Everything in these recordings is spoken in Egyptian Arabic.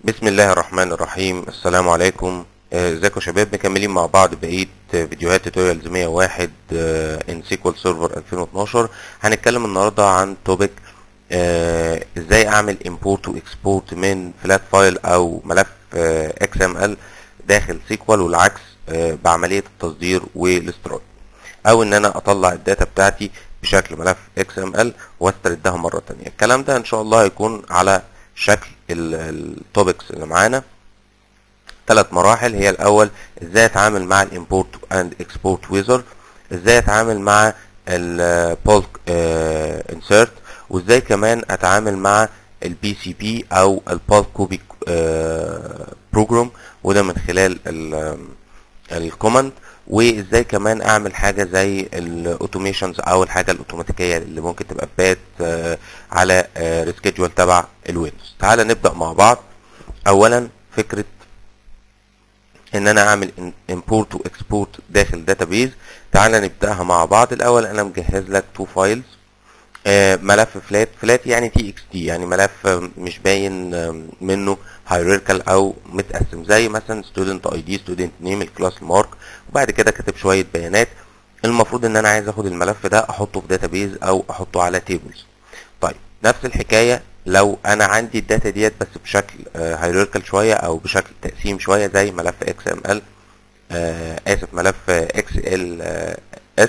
بسم الله الرحمن الرحيم السلام عليكم آه، ازيكم يا شباب مكملين مع بعض بقيه فيديوهات توتوريالز 101 ان سيكوال سيرفر 2012 هنتكلم النهارده عن توبيك ازاي اعمل امبورت واكسبورت من فلات فايل او ملف اكس ام ال داخل سيكوال والعكس آه، بعمليه التصدير والاستيراد او ان انا اطلع الداتا بتاعتي بشكل ملف اكس ام ال واستردها مره تانية الكلام ده ان شاء الله هيكون على شكل التوبكس اللي معانا ثلاث مراحل هي الاول ازاي اتعامل مع الامبورت اند اكسبورت ويزر ازاي اتعامل مع البولك انسيرت وازاي كمان اتعامل مع البي سي بي او البولك كوبي بروجرام وده من خلال الكوماند وازاي كمان اعمل حاجه زي الاوتوميشنز او الحاجه الاوتوماتيكيه اللي ممكن تبقى بات على ريسكيدجول تبع الويندوز تعال نبدا مع بعض اولا فكره ان انا اعمل امبورت واكسبورت داخل داتابيز تعال نبداها مع بعض الاول انا مجهز لك تو فايلز ملف فلات فلات يعني تي اكس تي يعني ملف مش باين منه هيراركال او متقسم زي مثلا ستودنت اي دي ستودنت نيم الكلاس مارك وبعد كده كاتب شويه بيانات المفروض ان انا عايز اخد الملف ده احطه في داتابيز او احطه على تيبلز طيب نفس الحكايه لو انا عندي الداتا ديت بس بشكل هيراركال شويه او بشكل تقسيم شويه زي ملف اكس ام ال اسف ملف اكس ال اس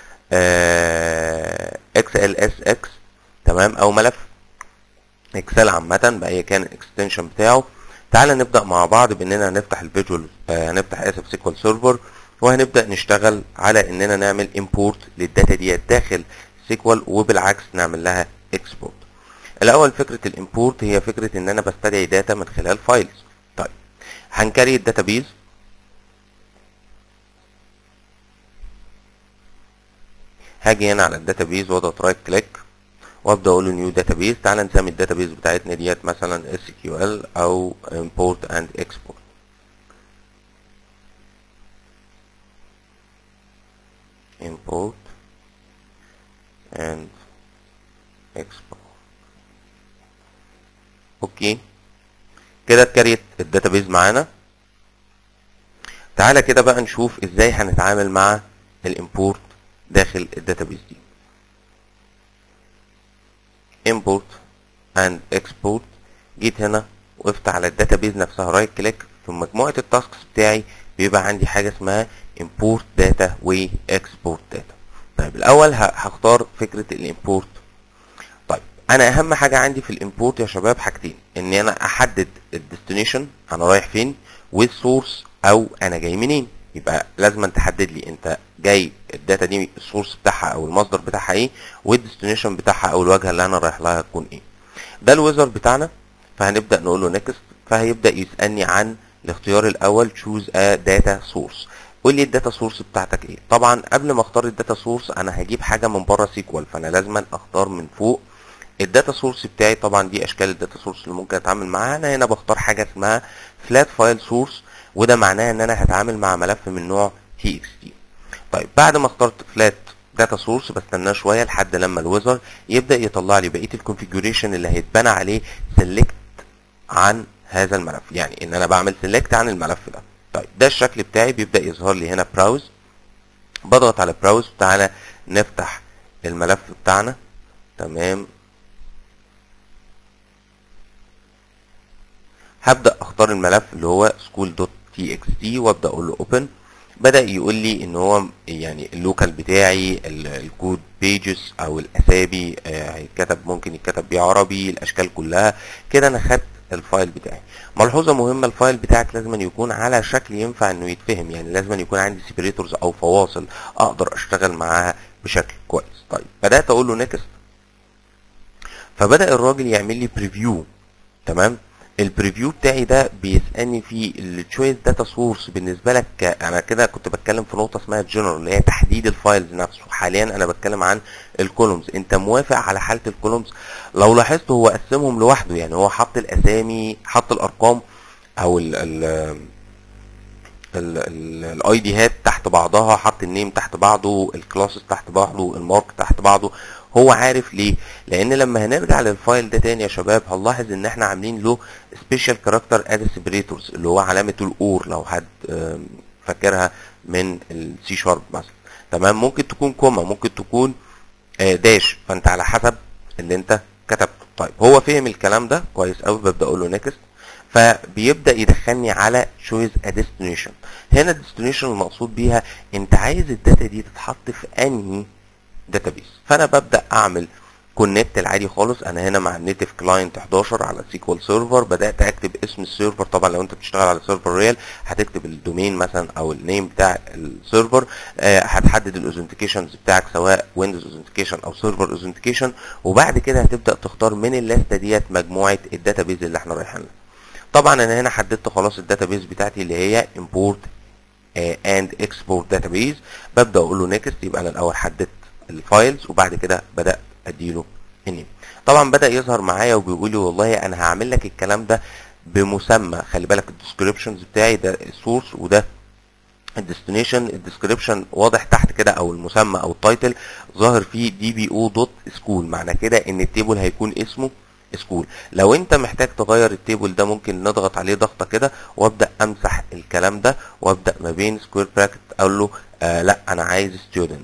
اكس ال اس اكس تمام او ملف اكسل عامه باي كان الاكستنشن بتاعه تعال نبدا مع بعض باننا هنفتح الفيجوال هنفتح اسف سيكوال سيرفر وهنبدا نشتغل على اننا نعمل امبورت للداتا ديت داخل سيكوال وبالعكس نعمل لها اكسبورت الاول فكره الامبورت هي فكره ان انا بستدعي داتا من خلال فايلز طيب هنكري الداتابيز هاجي هنا على الداتابيز واضغط رايت كليك وابدا اقول له نيو داتابيز تعال نسمي الداتابيز بتاعتنا ديت مثلا اس كيو ال او import and export import and export اوكي كده اتكريت الداتابيز معانا تعالى كده بقى نشوف ازاي هنتعامل مع الامبورت داخل الداتابيز دي import and export جيت هنا وقفت على الداتابيز نفسها رايت كليك في مجموعه التاسكس بتاعي بيبقى عندي حاجه اسمها import data و export data طيب الاول هختار فكره الامبورت طيب انا اهم حاجه عندي في الامبورت يا شباب حاجتين ان انا احدد الديستنيشن انا رايح فين والسورس او انا جاي منين يبقى لازم تحدد لي انت جاي الداتا دي السورس بتاعها او المصدر بتاعها ايه والديستنيشن بتاعها او الواجهه اللي انا رايح لها هتكون ايه ده الويزر بتاعنا فهنبدا نقول له نيكست فهيبدا يسالني عن الاختيار الاول تشوز ا داتا سورس قول لي الداتا سورس بتاعتك ايه طبعا قبل ما اختار الداتا سورس انا هجيب حاجه من بره سيكوال فانا لازم اختار من فوق الداتا سورس بتاعي طبعا دي اشكال الداتا سورس اللي ممكن اتعامل معاها انا هنا بختار حاجه اسمها فلات فايل سورس وده معناه ان انا هتعامل مع ملف من نوع تي اكس تي طيب بعد ما اخترت فلات داتا سورس بستناه شويه لحد لما الويزر يبدا يطلع لي بقيه الكونفيجريشن اللي هيتبنى عليه سيلكت عن هذا الملف يعني ان انا بعمل سيلكت عن الملف ده طيب ده الشكل بتاعي بيبدا يظهر لي هنا براوز بضغط على براوز تعالى نفتح الملف بتاعنا تمام هبدا اختار الملف اللي هو school.txt وابدا اقول له open بدا يقول لي ان هو يعني اللوكال بتاعي الكود بيجز او الاسامي هيتكتب ممكن يتكتب بيه عربي الاشكال كلها كده انا خدت الفايل بتاعي ملحوظه مهمه الفايل بتاعك لازم يكون على شكل ينفع انه يتفهم يعني لازم يكون عندي سيبريتورز او فواصل اقدر اشتغل معاها بشكل كويس طيب بدات اقول له نيكست فبدا الراجل يعمل لي بريفيو تمام البريفيو بتاعي ده بيسالني في التشويس داتا سورس بالنسبه لك انا كده كنت بتكلم في نقطه اسمها جنرال اللي هي تحديد الفايلز نفسه حاليا انا بتكلم عن الكولومز انت موافق على حاله الكولومز لو لاحظت هو قسمهم لوحده يعني هو حط الاسامي حط الارقام او ال ال الاي ديهات تحت بعضها حط النيم تحت بعضه الكلاسز تحت بعضه المارك تحت بعضه هو عارف ليه لان لما هنرجع للفايل ده تاني يا شباب هنلاحظ ان احنا عاملين له سبيشال كاركتر اد سيبريتورز اللي هو علامه الاور لو حد آم، فاكرها من السي شارب مثلا تمام ممكن تكون كوما ممكن تكون آه، داش فانت على حسب اللي انت كتبته طيب هو فهم الكلام ده كويس قوي ببدا اقول له نيكست فبيبدا يدخلني على شويز ا ديستنيشن هنا الديستنيشن المقصود بيها انت عايز الداتا دي تتحط في انهي داتابيس فانا ببدا اعمل كونكت العادي خالص انا هنا مع النيتف كلاينت 11 على سيكوال سيرفر بدات اكتب اسم السيرفر طبعا لو انت بتشتغل على سيرفر ريال هتكتب الدومين مثلا او النيم بتاع السيرفر آه، هتحدد الاوثنتيكيشنز بتاعك سواء ويندوز اوثنتيكيشن او سيرفر اوثنتيكيشن وبعد كده هتبدا تختار من الليسته ديت مجموعه الداتابيز اللي احنا رايحين لها طبعا انا هنا حددت خلاص الداتابيز بتاعتي اللي هي import اند اكسبورت داتابيز ببدا اقول له نيكست يبقى انا الاول حددت الفايلز وبعد كده بدات اديله النيم طبعا بدا يظهر معايا وبيقول لي والله انا هعمل لك الكلام ده بمسمى خلي بالك الديسكريبشنز بتاعي ده السورس وده الديستنيشن الديسكريبشن واضح تحت كده او المسمى او التايتل ظاهر فيه دي بي او دوت سكول معنى كده ان التيبل هيكون اسمه سكول لو انت محتاج تغير التيبل ده ممكن نضغط عليه ضغطه كده وابدا امسح الكلام ده وابدا ما بين سكوير براكت اقول له آه لا انا عايز ستودنت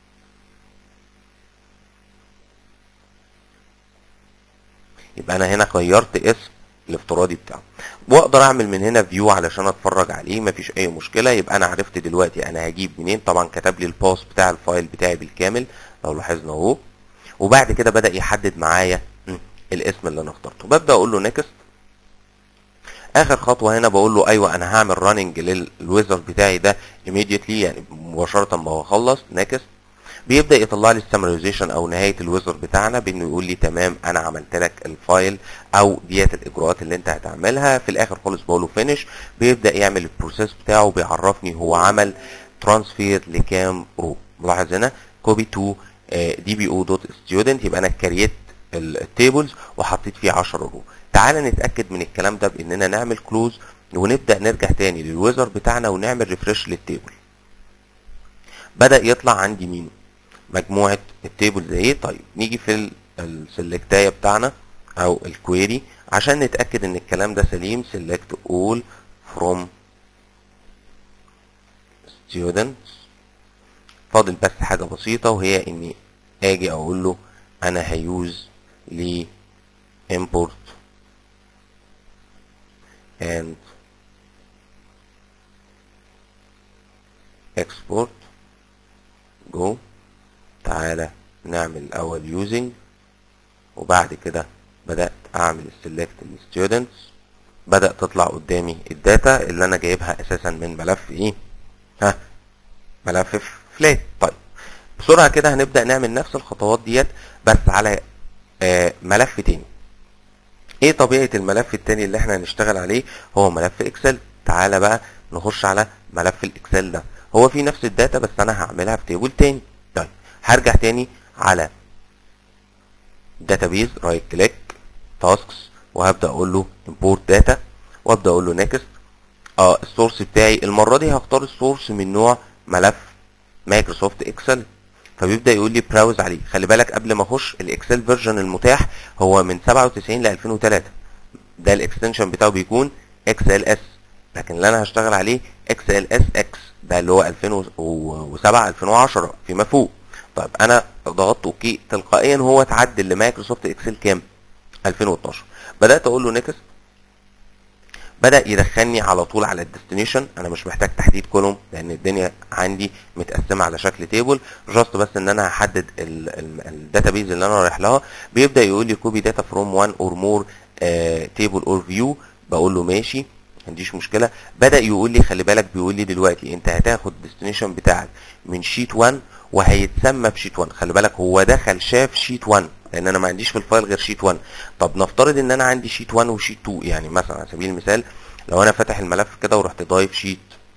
يبقى انا هنا غيرت اسم الافتراضي بتاعه واقدر اعمل من هنا فيو علشان اتفرج عليه مفيش اي مشكله يبقى انا عرفت دلوقتي انا هجيب منين طبعا كتب لي الباس بتاع الفايل بتاعي بالكامل لو لاحظنا اهو وبعد كده بدا يحدد معايا م، الاسم اللي انا اخترته ببدا اقول له نيكست اخر خطوه هنا بقول له ايوه انا هعمل راننج للويزر بتاعي ده immediately يعني مباشره ما بخلص نيكست بيبدا يطلع لي السمرايزيشن او نهايه الويزر بتاعنا بانه يقول لي تمام انا عملت لك الفايل او ديت الاجراءات اللي انت هتعملها في الاخر خالص بقول له فينش بيبدا يعمل البروسيس بتاعه بيعرفني هو عمل ترانسفير لكام رو ملاحظ هنا كوبي تو دي بي او دوت ستودنت يبقى انا كريت التيبلز وحطيت فيه 10 رو تعال نتاكد من الكلام ده باننا نعمل كلوز ونبدا نرجع تاني للويزر بتاعنا ونعمل ريفرش للتيبل بدا يطلع عندي مين مجموعه التيبل زي ايه طيب نيجي في السلكتايه بتاعنا او الكويري عشان نتاكد ان الكلام ده سليم select all from students فاضل بس حاجه بسيطه وهي اني اجي اقول له انا هيوز ل import and export go تعالى نعمل الاول using وبعد كده بدأت اعمل select students بدأ تطلع قدامي الداتا اللي انا جايبها اساسا من ملف ايه ها ملف فلات طيب بسرعة كده هنبدأ نعمل نفس الخطوات ديت بس على آه ملف تاني ايه طبيعة الملف التاني اللي احنا هنشتغل عليه هو ملف اكسل تعالى بقى نخش على ملف الاكسل ده هو في نفس الداتا بس انا هعملها في تيبل تاني طيب هرجع تاني على داتابيز رايت كليك تاسكس وهبدا اقول له import data وابدا اقول له next اه السورس بتاعي المره دي هختار السورس من نوع ملف مايكروسوفت اكسل فبيبدا يقول لي براوز عليه خلي بالك قبل ما اخش الاكسل فيرجن المتاح هو من 97 ل 2003 ده الاكستنشن بتاعه بيكون اكس ال اس لكن اللي انا هشتغل عليه اكس ال اس اكس ده اللي هو 2007 2010 فيما فوق طيب انا ضغطت اوكي تلقائيا هو اتعدل لمايكروسوفت اكسل كام 2012 بدات اقول له نيكست بدا يدخلني على طول على الديستنيشن انا مش محتاج تحديد كولوم لان الدنيا عندي متقسمه على شكل تيبل جاست بس ان انا هحدد الداتابيز اللي انا رايح لها بيبدا يقول لي كوبي داتا فروم 1 اور مور تيبل اور فيو بقول له ماشي ما عنديش مشكله بدا يقول لي خلي بالك بيقول لي دلوقتي انت هتاخد الديستنيشن بتاعك من شيت 1 وهيتسمى بشيت 1 خلي بالك هو دخل شاف شيت 1 لان انا ما عنديش في الفايل غير شيت 1 طب نفترض ان انا عندي شيت 1 وشيت 2 يعني مثلا على سبيل المثال لو انا فاتح الملف كده ورحت ضايف شيت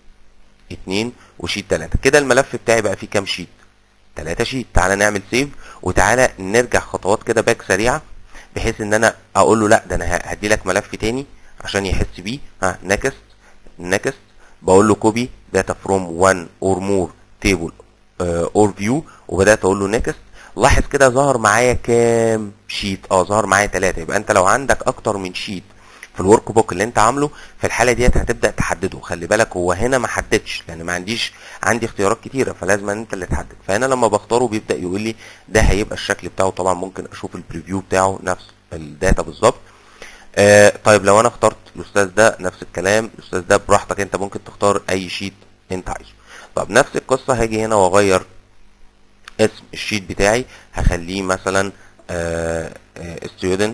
2 وشيت 3 كده الملف بتاعي بقى فيه كام شيت 3 شيت تعالى نعمل سيف وتعالى نرجع خطوات كده باك سريعه بحيث ان انا اقول له لا ده انا هدي لك ملف تاني عشان يحس بيه ها نكست نكست بقول له كوبي داتا فروم 1 اور مور تيبل اور فيو وبدات اقول له نكست لاحظ كده ظهر معايا كام شيت اه ظهر معايا ثلاثة يبقى انت لو عندك اكتر من شيت في الورك بوك اللي انت عامله في الحاله ديت هتبدا تحدده خلي بالك هو هنا ما حددش لان ما عنديش عندي اختيارات كتيره فلازم انت اللي تحدد فهنا لما بختاره بيبدا يقول لي ده هيبقى الشكل بتاعه طبعا ممكن اشوف البريفيو بتاعه نفس الداتا بالظبط آه طيب لو انا اخترت الاستاذ ده نفس الكلام الاستاذ ده براحتك انت ممكن تختار اي شيت انت عايزه طب نفس القصه هاجي هنا واغير اسم الشيت بتاعي هخليه مثلا آه آه student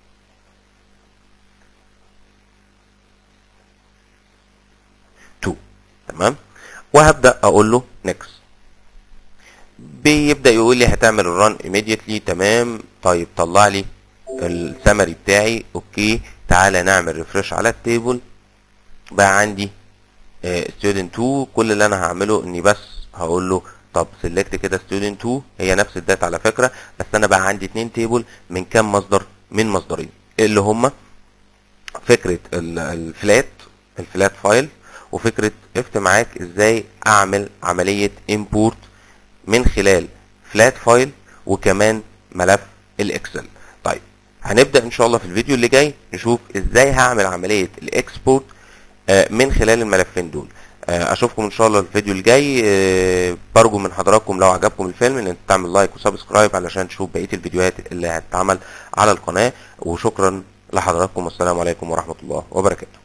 تمام وهبدا اقول له next بيبدا يقول لي هتعمل الران immediately تمام طيب طلع لي السمري بتاعي اوكي تعالى نعمل ريفرش على التيبل بقى عندي student 2 كل اللي انا هعمله اني بس هقول له طب سيلكت كده student 2 هي نفس الداتا على فكره بس انا بقى عندي اتنين تيبل من كام مصدر من مصدرين اللي هما فكره الفلات الفلات فايل وفكره عرفت معاك ازاي اعمل عمليه امبورت من خلال فلات فايل وكمان ملف الاكسل طيب هنبدا ان شاء الله في الفيديو اللي جاي نشوف ازاي هعمل عمليه الاكسبورت من خلال الملفين دول اشوفكم ان شاء الله الفيديو الجاي برجو من حضراتكم لو عجبكم الفيلم ان انت تعمل لايك وسبسكرايب علشان تشوف بقيه الفيديوهات اللي هتتعمل على القناه وشكرا لحضراتكم والسلام عليكم ورحمه الله وبركاته